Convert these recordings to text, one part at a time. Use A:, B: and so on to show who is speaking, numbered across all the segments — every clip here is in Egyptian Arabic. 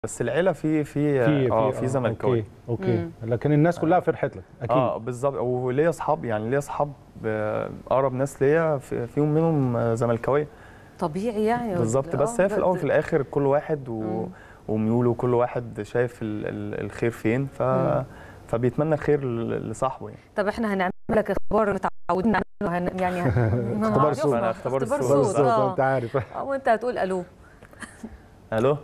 A: بس العيله في في
B: في
A: اه في زملكاوي
B: اوكي اوكي لكن الناس كلها فرحت لك اكيد
A: اه بالظبط وليا اصحاب يعني ليا اصحاب آه، اقرب ناس ليا في- فيهم منهم آه، زملكاويه
C: طبيعي يعني
A: بالظبط
C: آه،
A: بس هي في الاول وفي
C: بت-
A: الاخر كل واحد و...
C: مم.
A: وميوله وكل واحد شايف ال... ال... الخير فين ف...
C: مم.
A: فبيتمنى الخير ل- لصاحبه يعني
C: طب احنا هنعمل لك اختبار متعودين نعمله هن... يعني هن-
B: اختبار
C: هنعرفه.
B: صوت.
A: أنا اختبار
C: اختبار
A: الصوت.
C: صوت
B: بالظبط
C: اه
B: انت عارف
C: آه، وانت هتقول الو
A: الو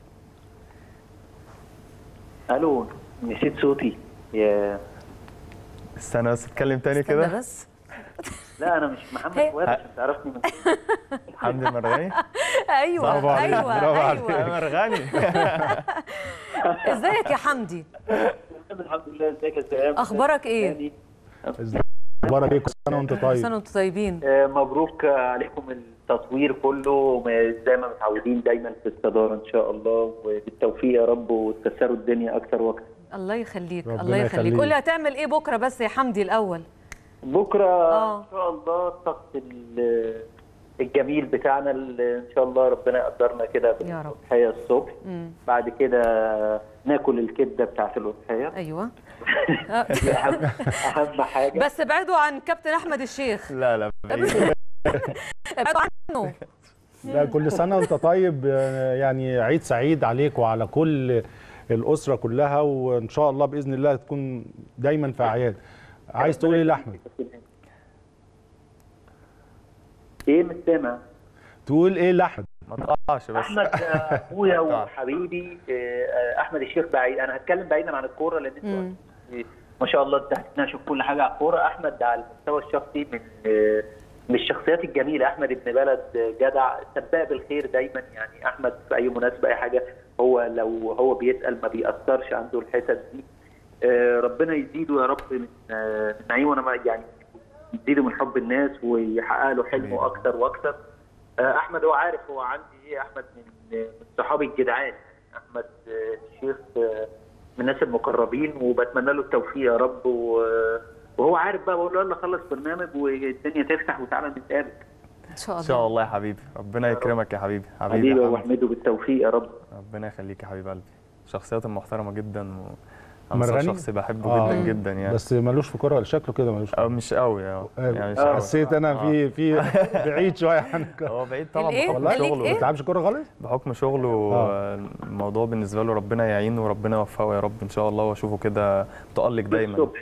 D: الو نسيت صوتي يا
A: استنى بس اتكلم تاني
C: استنى
A: كده
C: بس
D: لا انا مش محمد
C: هي-
D: فؤاد عشان تعرفني من
A: حمدي المرغني
C: ايوه
B: برافو عليك،
C: ايوه
B: برافو عليك.
C: ايوه
A: مرغني
C: ازيك يا حمدي
D: الحمد لله ازيك يا سلام
C: اخبارك ايه
B: اخبارك ايه كل سنه وانت
C: كل
B: طيب
C: سنه وانتم طيبين
D: آه، مبروك عليكم التصوير كله زي ما متعودين دايما في الصداره ان شاء الله وبالتوفيق يا رب وتكسروا الدنيا اكتر واكتر
C: الله يخليك
B: ربنا
C: الله يخليك
B: يخليك.
C: قول لي هتعمل ايه بكره بس يا حمدي الاول
D: بكره
C: آه.
D: ان شاء الله الطقس ال- الجميل بتاعنا اللي ان شاء الله ربنا يقدرنا كده
C: يا رب.
D: بالأضحية الصبح
C: مم.
D: بعد كده ناكل الكبده بتاعت الاضحيه
C: ايوه
D: دي اهم اهم حاجه
C: بس ابعدوا عن كابتن احمد الشيخ
A: لا لا بعيد.
C: ابعدوا عنه
B: لا كل سنه وانت طيب آه، يعني عيد سعيد عليك وعلى كل الاسره كلها وان شاء الله باذن الله تكون دايما في اعياد عايز تقول ايه لاحمد
D: ايه مش سامع
B: تقول ايه لاحمد
A: ما تقطعش بس
D: احمد آه، اخويا وحبيبي آه، احمد الشيخ بعيد انا هتكلم بعيدا عن الكوره لان
C: مم.
D: انتوا ما شاء الله انت هتناقشوا في كل حاجه على الكوره احمد ده على المستوى الشخصي من آه، من الشخصيات الجميله احمد ابن بلد آه، جدع سباق بالخير دايما يعني احمد في اي مناسبه اي حاجه هو لو هو بيسال ما بيأثرش عنده الحتت دي آه، ربنا يزيده يا رب من آه، من نعيم وانا ما- يعني يزيده من حب الناس ويحقق له حلمه اكتر واكتر آه، احمد هو عارف هو عندي ايه احمد من من صحابي الجدعان احمد آه، الشيخ آه، من الناس المقربين وبتمنى له التوفيق يا رب و- وهو عارف بقى بقول له يلا خلص برنامج والدنيا تفتح وتعالى نتقابل
C: ان شاء
A: ان شاء
C: الله
A: الله يا حبيبي ربنا يكرمك يا حبيبي حبيبي
D: حبيبي
A: يا
D: يا
A: حمدي.
D: وحمده بالتوفيق يا رب
A: ربنا يخليك يا حبيب قلبي شخصيات محترمه جدا و أنا
B: مرغني؟
A: شخص بحبه
B: آه.
A: جدا جدا يعني
B: بس مالوش في كوره شكله كده مالوش في
A: أو مش قوي اه يعني مش
B: كورة.
A: قوي.
B: حسيت انا في في بعيد شويه عن الكورة.
A: هو بعيد طبعا
C: الإيه؟
A: بحكم
C: قال لك
A: شغله
B: ما
C: إيه؟
B: بتلعبش كوره خالص
A: بحكم شغله
B: آه.
A: الموضوع بالنسبه له ربنا يعينه وربنا يوفقه يا رب ان شاء الله واشوفه كده متالق دايما
D: الصبح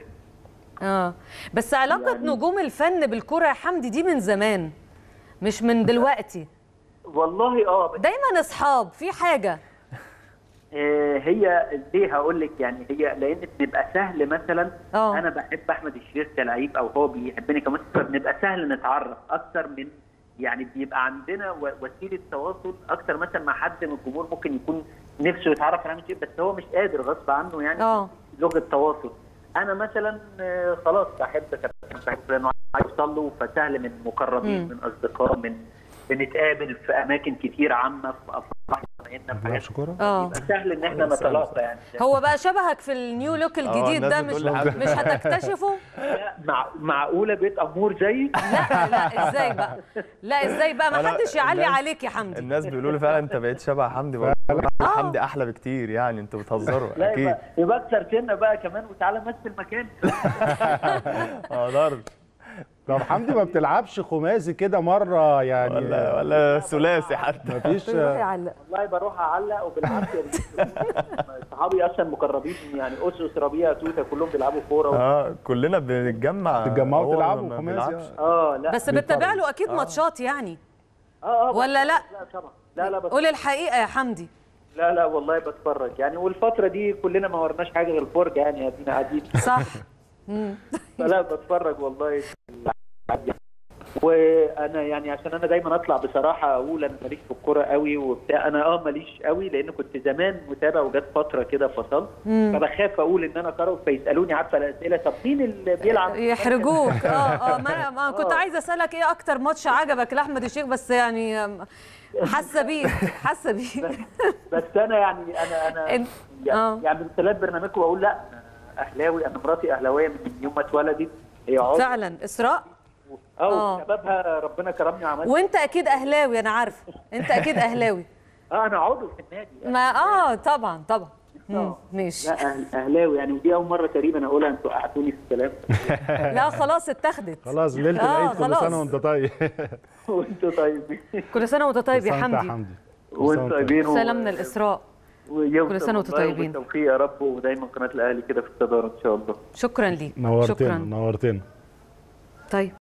C: اه بس علاقه
D: يعني-
C: نجوم الفن بالكره يا حمدي دي من زمان مش من دلوقتي
D: والله اه بس
C: دايما اصحاب في حاجه
D: آه، هي ليه هقول لك يعني هي لان بنبقى سهل مثلا
C: آه.
D: انا بحب احمد الشيخ كلعيب او هو بيحبني كممثل فبنبقى سهل نتعرف اكتر من يعني بيبقى عندنا و- وسيله تواصل اكتر مثلا مع حد من الجمهور ممكن يكون نفسه يتعرف على شيء بس هو مش قادر غصب عنه يعني
C: اه
D: لغه تواصل انا مثلا آه، خلاص بحب كابتن بحب لانه عايز اوصل له فسهل من مقربين
C: مم.
D: من اصدقاء من بنتقابل في اماكن كتير عامه في افراح معينه
B: ما
D: في حاجات
B: بتلعبش كوره
C: اه
D: يبقى سهل ان احنا
A: سهل.
D: نتلاقى يعني
C: هو بقى شبهك في النيو لوك الجديد
A: الناس
C: ده مش
A: بتقول لي حاجة.
C: مش هتكتشفه
D: لا، مع معقوله بيت امور زي
C: لا لا ازاي بقى لا ازاي بقى ما
A: أنا-
C: حدش يعلي
A: الناس-
C: عليك يا حمدي
A: الناس بيقولوا لي فعلا انت بقيت شبه حمدي بقول حمدي احلى بكتير يعني انتوا بتهزروا
D: لا
A: اكيد
D: يبقى يبقى اكثر سنه بقى كمان وتعالى مثل مكان
A: ما اقدرش
B: طب حمدي ما بتلعبش خماسي كده مره يعني
A: ولا ولا ثلاثي حتى
B: مفيش
C: يروح يعلق
D: والله بروح اعلق وبالعافيه صحابي اصلا مقربين يعني اسس ربيع توته كلهم بيلعبوا كوره
A: اه كلنا بنتجمع
B: تتجمعوا
A: هو
B: تلعبوا
A: ما
B: خماسي،
A: بيلعبش.
D: اه لا
C: بس بتتابع له اكيد ماتشات يعني
D: اه اه
C: ولا لا؟
D: لا طبعا لا لا بس
C: قول الحقيقه يا حمدي
D: لا لا والله بتفرج يعني والفتره دي كلنا ما ورناش حاجه غير الفرجه يعني ادينا قاعدين
C: صح مم.
D: فلا بتفرج والله وانا يعني عشان انا دايما اطلع بصراحه اقول انا ماليش في الكوره قوي وبتاع انا اه ماليش قوي لان كنت زمان متابع وجت فتره كده فصلت
C: مم.
D: فبخاف اقول ان انا كروي فيسالوني عارفه الاسئله طب مين اللي بيلعب
C: يحرجوك اه اه ما, ما كنت
D: آه.
C: عايزه اسالك ايه اكتر ماتش عجبك لاحمد الشيخ بس يعني آم، حاسه بيك حاسه بيك
D: بس انا يعني انا انا
C: انت- آه.
D: يعني, يعني من خلال برنامجكم بقول لا أنا اهلاوي انا مراتي اهلاويه من يوم ما اتولدت هي عضو
C: فعلا اسراء
D: اه
C: آه.
D: وشبابها ربنا كرمني وعملت
C: وانت اكيد اهلاوي انا عارفه انت اكيد اهلاوي
D: اه انا عضو في النادي يعني.
C: ما اه طبعا طبعا مم،
D: آه.
C: ماشي
D: لا أهل- اهلاوي يعني ودي اول مره تقريبا اقولها انتوا قعدتوني في الكلام
C: لا خلاص اتاخدت
B: خلاص ليله
C: آه،
B: العيد كل
C: خلاص.
B: سنه وانت طيب
D: وانتوا طيبين
C: كل سنه وانت طيب يا
B: كل سنة وأنت
C: حمدي
B: كل سنة
D: وانتوا
B: وأنت
D: طيبين و-
C: سلامنا الاسراء
D: ويوم
C: كل سنة وانتوا
D: والله
C: طيبين.
D: وبالتوفيق يا رب ودايما قناه الاهلي كده في الصداره ان شاء الله
C: شكرا ليك
B: نورتنا
C: شكرا
B: نورتنا
C: طيب